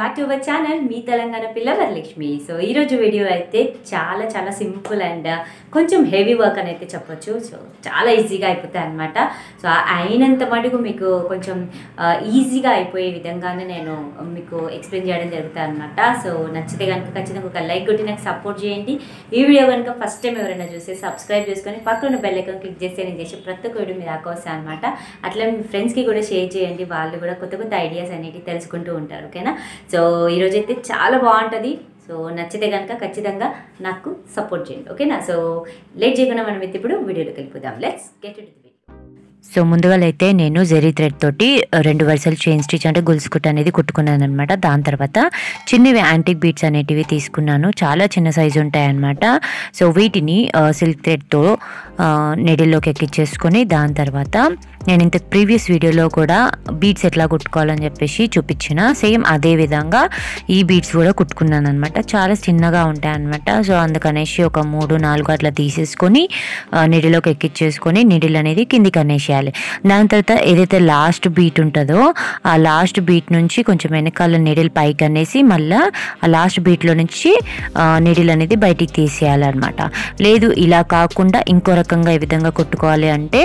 back to our channel మీ Telangana Pilla Varalakshmi so ఈరోజు video అయితే చాలా చాలా సింపుల్ అండ్ కొంచెం హెవీ వర్క్ అని అయితే చెప్పొచ్చు సో చాలా ఈజీగా అయిపోతాయి అనమాట సో అయినంత మటుకు మీకు కొంచెం ఈజీగా అయిపోయే విధంగానే నేను మీకు ఎక్స్ప్లెయిన్ చేయడం జరుగుతుంది అనమాట సో నచ్చితే కనుక ఖచ్చితంగా ఒక లైక్ కొట్టి నాకు సపోర్ట్ చేయండి ఈ వీడియో కనుక ఫస్ట్ టైం ఎవరైనా చూస్తే సబ్స్క్రైబ్ చేసుకొని పక్కన బెల్ ఐకాన్ క్లిక్ చేస్తే నేను చేసే ప్రతి ఒక్క వీడియో మీరు దాకా వస్తాయి అనమాట అట్లా మీ ఫ్రెండ్స్కి కూడా షేర్ చేయండి వాళ్ళు కూడా కొత్త కొత్త ఐడియాస్ అనేవి తెలుసుకుంటూ ఉంటారు ఓకేనా సో ఈరోజు అయితే చాలా బాగుంటుంది సో నచ్చితే కనుక ఖచ్చితంగా నాకు సపోర్ట్ చేయండి ఓకేనా సో లేట్ చేయకుండా మనం అయితే ఇప్పుడు వీడియోలోకి వెళ్ళిపోదాం let's get it video so ముందుగా అయితే నేను జెరీ థ్రెడ్ తోటి రెండు వరుసలు చైన్ స్టిచ్ అంటే గొలుసు కుట్టు అనేది కుట్టుకున్నాను అనమాట దాని తర్వాత చిన్నవి యాంటిక్ బీట్స్ అనేటివి తీసుకున్నాను చాలా చిన్న సైజు ఉంటాయి అనమాట సో వీటిని సిల్క్ థ్రెడ్తో నెడిల్లోకి ఎక్కించేసుకొని దాని తర్వాత నేను ఇంత ప్రీవియస్ వీడియోలో కూడా బీట్స్ ఎట్లా కుట్టుకోవాలని చెప్పేసి చూపించిన సేమ్ అదే విధంగా ఈ బీట్స్ కూడా కుట్టుకున్నాను అనమాట చాలా చిన్నగా ఉంటాయి అనమాట సో అందుకనేసి ఒక మూడు నాలుగు అట్లా తీసేసుకొని నిడిలోకి ఎక్కించేసుకొని నిడిల్ అనేది కిందికి అనేసేయాలి దాని తర్వాత ఏదైతే లాస్ట్ బీట్ ఉంటుందో ఆ లాస్ట్ బీట్ నుంచి కొంచెం వెనకాల నిడిల్ పైకి అనేసి మళ్ళీ ఆ లాస్ట్ బీట్లో నుంచి నిడిల్ అనేది బయటికి తీసేయాలన్నమాట లేదు ఇలా కాకుండా ఇంకో రకంగా ఏ విధంగా కుట్టుకోవాలి అంటే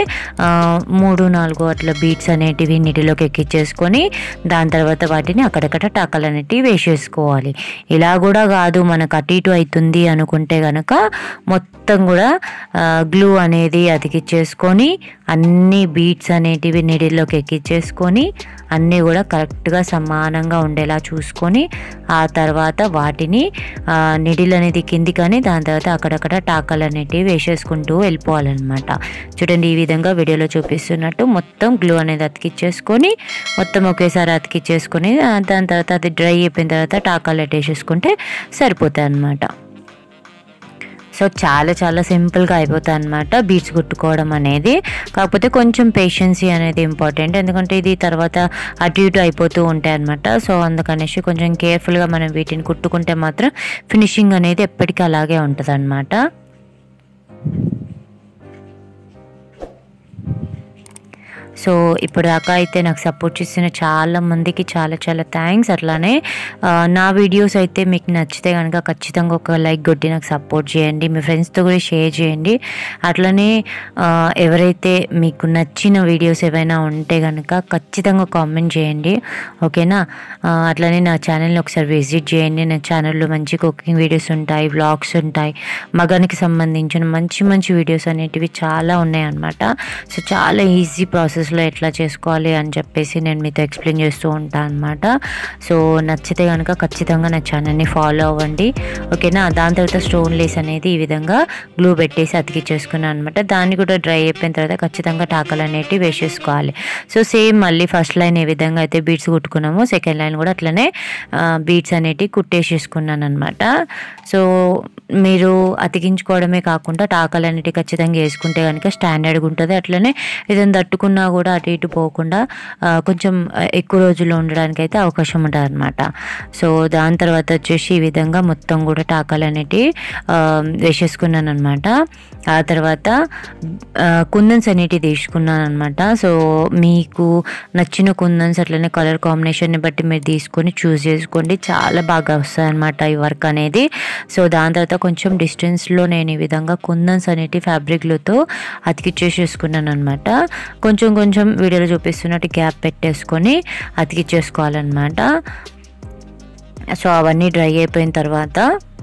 మూడు నాలుగు అట్లా బీట్స్ అనేటివి నీటిలోకి ఎక్కించేసుకొని దాని తర్వాత వాటిని అక్కడక్కడ టక్కలు అనేటివి వేసేసుకోవాలి ఇలా కూడా కాదు మనకు అటు ఇటు అవుతుంది అనుకుంటే కనుక మొత్తం కూడా గ్లూ అనేది అతికిచ్చేసుకొని అన్ని బీట్స్ అనేటివి నీడిల్లోకి ఎక్కించేసుకొని అన్నీ కూడా కరెక్ట్గా సమానంగా ఉండేలా చూసుకొని ఆ తర్వాత వాటిని నిడిల్ అనేది కింది కానీ దాని తర్వాత అక్కడక్కడ టాకలు అనేటివి వేసేసుకుంటూ వెళ్ళిపోవాలన్నమాట చూడండి ఈ విధంగా వీడియోలో చూపిస్తున్నట్టు మొత్తం గ్లూ అనేది అతికిచ్చేసుకొని మొత్తం ఒకేసారి అతికిచ్చేసుకొని దాని తర్వాత అది డ్రై అయిపోయిన తర్వాత టాకాలు వేసేసుకుంటే సరిపోతాయి అన్నమాట సో చాలా చాలా సింపుల్గా అయిపోతుంది అనమాట బీట్స్ కుట్టుకోవడం అనేది కాకపోతే కొంచెం పేషెన్సీ అనేది ఇంపార్టెంట్ ఎందుకంటే ఇది తర్వాత అటు ఇటు అయిపోతూ ఉంటాయి అనమాట సో అందుకనేసి కొంచెం కేర్ఫుల్గా మనం వీటిని కుట్టుకుంటే మాత్రం ఫినిషింగ్ అనేది ఎప్పటికీ అలాగే ఉంటుంది అనమాట సో ఇప్పుడు దాకా అయితే నాకు సపోర్ట్ చేసిన చాలా మందికి చాలా చాలా థ్యాంక్స్ అట్లానే నా వీడియోస్ అయితే మీకు నచ్చితే కనుక ఖచ్చితంగా ఒక లైక్ కొట్టి నాకు సపోర్ట్ చేయండి మీ ఫ్రెండ్స్తో కూడా షేర్ చేయండి అట్లనే ఎవరైతే మీకు నచ్చిన వీడియోస్ ఏవైనా ఉంటే కనుక ఖచ్చితంగా కామెంట్ చేయండి ఓకేనా అట్లనే నా ఛానల్ని ఒకసారి విజిట్ చేయండి నా ఛానల్లో మంచి కుకింగ్ వీడియోస్ ఉంటాయి వ్లాగ్స్ ఉంటాయి మగానికి సంబంధించిన మంచి మంచి వీడియోస్ అనేటివి చాలా ఉన్నాయి అన్నమాట సో చాలా ఈజీ ప్రాసెస్ లో ఎట్లా చేసుకోవాలి అని చెప్పేసి నేను మీతో ఎక్స్ప్లెయిన్ చేస్తూ ఉంటాను అనమాట సో నచ్చితే కనుక ఖచ్చితంగా నా ఛానల్ని ఫాలో అవ్వండి ఓకేనా దాని తర్వాత స్టోన్ లేస్ అనేది ఈ విధంగా గ్లూ పెట్టేసి అతికిచ్చేసుకున్నాను అనమాట దాన్ని కూడా డ్రై అయిపోయిన తర్వాత ఖచ్చితంగా టాకలు అనేటివి వేసేసుకోవాలి సో సేమ్ మళ్ళీ ఫస్ట్ లైన్ ఏ విధంగా అయితే బీట్స్ కుట్టుకున్నామో సెకండ్ లైన్ కూడా అట్లనే బీట్స్ అనేటివి కుట్టేసేసుకున్నాను అనమాట సో మీరు అతికించుకోవడమే కాకుండా టాకలు అనేటివి ఖచ్చితంగా వేసుకుంటే కనుక స్టాండర్డ్గా ఉంటుంది అట్లనే ఏదైనా తట్టుకున్నా కూడా అటు ఇటు పోకుండా కొంచెం ఎక్కువ రోజులు ఉండడానికి అయితే అవకాశం ఉంటుంది అనమాట సో దాని తర్వాత వచ్చేసి ఈ విధంగా మొత్తం కూడా టాకాలు అనేటివి వేసేసుకున్నాను అనమాట ఆ తర్వాత కుందన్స్ అనేటివి తీసుకున్నాను అనమాట సో మీకు నచ్చిన కుందన్స్ అట్లనే కలర్ కాంబినేషన్ని బట్టి మీరు తీసుకొని చూస్ చేసుకోండి చాలా బాగా వస్తాయి అనమాట ఈ వర్క్ అనేది సో దాని తర్వాత కొంచెం డిస్టెన్స్లో నేను ఈ విధంగా కుందన్స్ అనేటివి ఫ్యాబ్రిక్లతో అతికిచ్చేసేసుకున్నాను అనమాట కొంచెం కొంచెం వీడియోలో చూపిస్తున్నట్టు గ్యాప్ పెట్టేసుకొని అతికిచ్చేసుకోవాలన్నమాట సో అవన్నీ డ్రై అయిపోయిన తర్వాత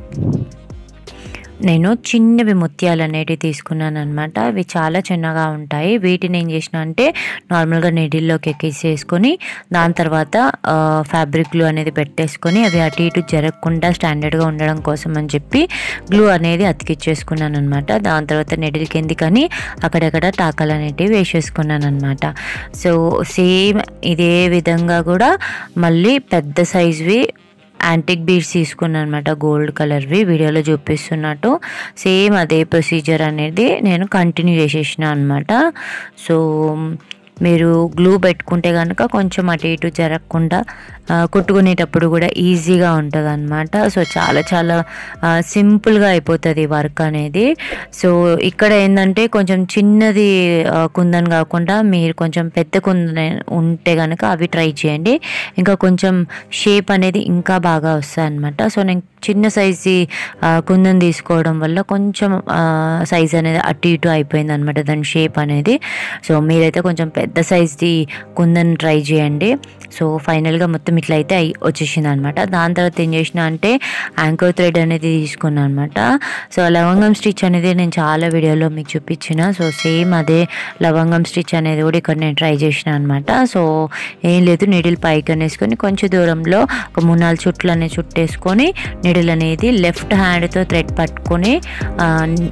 నేను చిన్నవి ముత్యాలు అనేటివి తీసుకున్నాను అనమాట అవి చాలా చిన్నగా ఉంటాయి వీటిని ఏం చేసిన అంటే నార్మల్గా నీడిల్లోకి ఎక్కేసేసుకొని దాని తర్వాత ఫ్యాబ్రిక్ గ్లూ అనేది పెట్టేసుకొని అవి అటు ఇటు జరగకుండా స్టాండర్డ్గా ఉండడం కోసం అని చెప్పి గ్లూ అనేది అతికిచ్చేసుకున్నాను అనమాట దాని తర్వాత నెడిల్ కిందికని అక్కడక్కడ టాకాలు అనేటివి వేసేసుకున్నాను అనమాట సో సేమ్ ఇదే విధంగా కూడా మళ్ళీ పెద్ద సైజువి యాంటిక్ బీడ్స్ తీసుకున్నాను అనమాట గోల్డ్ కలర్వి వీడియోలో చూపిస్తున్నట్టు సేమ్ అదే ప్రొసీజర్ అనేది నేను కంటిన్యూ చేసేసిన అనమాట సో మీరు గ్లూ పెట్టుకుంటే కనుక కొంచెం అటు ఇటు జరగకుండా ఆ, కుట్టుకునేటప్పుడు కూడా ఈజీగా ఉంటుంది అనమాట సో చాలా చాలా ఆ, సింపుల్గా అయిపోతుంది వర్క్ అనేది సో ఇక్కడ ఏంటంటే కొంచెం చిన్నది ఆ, కుందన్ కాకుండా మీరు కొంచెం పెద్ద కుందన్ ఉంటే కనుక అవి ట్రై చేయండి ఇంకా కొంచెం షేప్ అనేది ఇంకా బాగా వస్తుంది అనమాట సో నేను చిన్న సైజు కుందన్ తీసుకోవడం వల్ల కొంచెం సైజ్ అనేది అటు ఇటు అయిపోయింది అనమాట దాని షేప్ అనేది సో మీరైతే కొంచెం పెద్ద సైజ్ది కుందన్ ట్రై చేయండి సో ఫైనల్గా మొత్తం ఇట్లా అయితే అయి వచ్చేసింది అనమాట దాని తర్వాత ఏం చేసిన అంటే యాంకర్ థ్రెడ్ అనేది తీసుకున్నాను అనమాట సో లవంగం స్టిచ్ అనేది నేను చాలా వీడియోలో మీకు చూపించిన సో సేమ్ అదే లవంగం స్టిచ్ అనేది కూడా ఇక్కడ నేను ట్రై చేసిన అనమాట సో ఏం లేదు నీడిల్ పైకి అనేసుకొని కొంచెం దూరంలో ఒక మూడు నాలుగు చుట్లు అనేది చుట్టేసుకొని నీడిల్ అనేది లెఫ్ట్ హ్యాండ్తో థ్రెడ్ పట్టుకొని ఆ,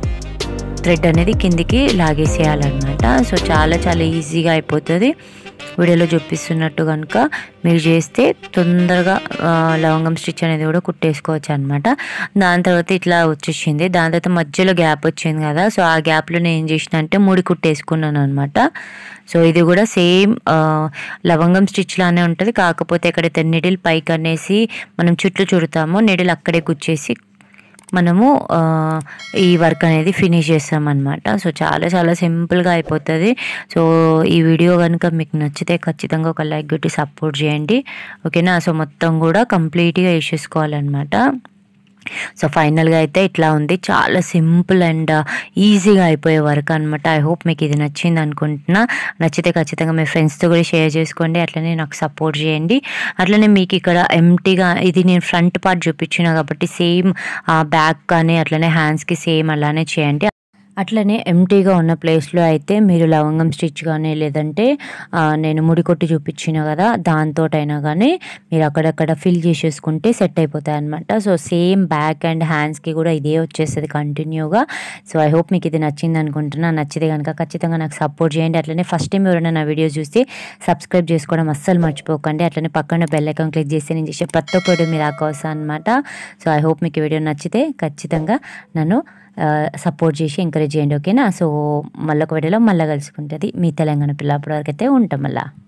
థ్రెడ్ అనేది కిందికి లాగేసేయాలన్నమాట సో చాలా చాలా ఈజీగా అయిపోతుంది వీడియోలో చూపిస్తున్నట్టు కనుక మీరు చేస్తే తొందరగా ఆ, లవంగం స్టిచ్ అనేది కూడా కుట్టేసుకోవచ్చు అనమాట దాని తర్వాత ఇట్లా వచ్చేసింది దాని తర్వాత మధ్యలో గ్యాప్ వచ్చింది కదా సో ఆ గ్యాప్లో నేను ఏం చేసిన అంటే ముడి కుట్టేసుకున్నాను అనమాట సో ఇది కూడా సేమ్ లవంగం స్టిచ్ లానే ఉంటుంది కాకపోతే ఎక్కడైతే నిడిల్ పైకి అనేసి మనం చుట్లు చుడతామో నిడిల్ అక్కడే గుచ్చేసి మనము ఆ, ఈ వర్క్ అనేది ఫినిష్ చేస్తామన్నమాట సో చాలా చాలా సింపుల్గా అయిపోతుంది సో ఈ వీడియో కనుక మీకు నచ్చితే ఖచ్చితంగా ఒక లైక్ కొట్టి సపోర్ట్ చేయండి ఓకేనా సో మొత్తం కూడా కంప్లీట్గా వేసేసుకోవాలన్నమాట సో ఫైనల్గా అయితే ఇట్లా ఉంది చాలా సింపుల్ అండ్ ఈజీగా అయిపోయే వర్క్ అనమాట ఐ హోప్ మీకు ఇది నచ్చింది అనుకుంటున్నా నచ్చితే ఖచ్చితంగా మీ ఫ్రెండ్స్తో కూడా షేర్ చేసుకోండి అట్లనే నాకు సపోర్ట్ చేయండి అట్లనే మీకు ఇక్కడ ఎంటీగా ఇది నేను ఫ్రంట్ పార్ట్ చూపించిన కాబట్టి సేమ్ బ్యాక్ కానీ అట్లనే హ్యాండ్స్కి సేమ్ అలానే చేయండి అట్లనే ఎంటీగా ఉన్న ప్లేస్లో అయితే మీరు లవంగం స్టిచ్ కానీ లేదంటే ఆ, నేను ముడి కొట్టి చూపించిన కదా దాంతో అయినా కానీ మీరు అక్కడక్కడ ఫిల్ చేసేసుకుంటే సెట్ అయిపోతాయి అనమాట సో సేమ్ బ్యాక్ అండ్ హ్యాండ్స్కి కూడా ఇదే వచ్చేస్తుంది కంటిన్యూగా సో ఐ హోప్ మీకు ఇది నచ్చింది అనుకుంటున్నా నచ్చితే కనుక ఖచ్చితంగా నాకు సపోర్ట్ చేయండి అట్లనే ఫస్ట్ టైం ఎవరైనా నా వీడియోస్ చూస్తే సబ్స్క్రైబ్ చేసుకోవడం అస్సలు మర్చిపోకండి అట్లనే పక్కన బెల్ ఐకాన్ క్లిక్ చేస్తే నేను చేసే ప్రతి ఒక్కటి మీరు దాకా వస్తాను అనమాట సో ఐ హోప్ మీకు ఈ వీడియో నచ్చితే ఖచ్చితంగా నన్ను సపోర్ట్ చేసి ఎంకరేజ్ చేయండి ఓకేనా సో మళ్ళీ ఒక వీడియోలో మళ్ళీ కలుసుకుంటుంది మీ తెలంగాణ పిల్ల అప్పటివరకు అయితే ఉంటాం మళ్ళీ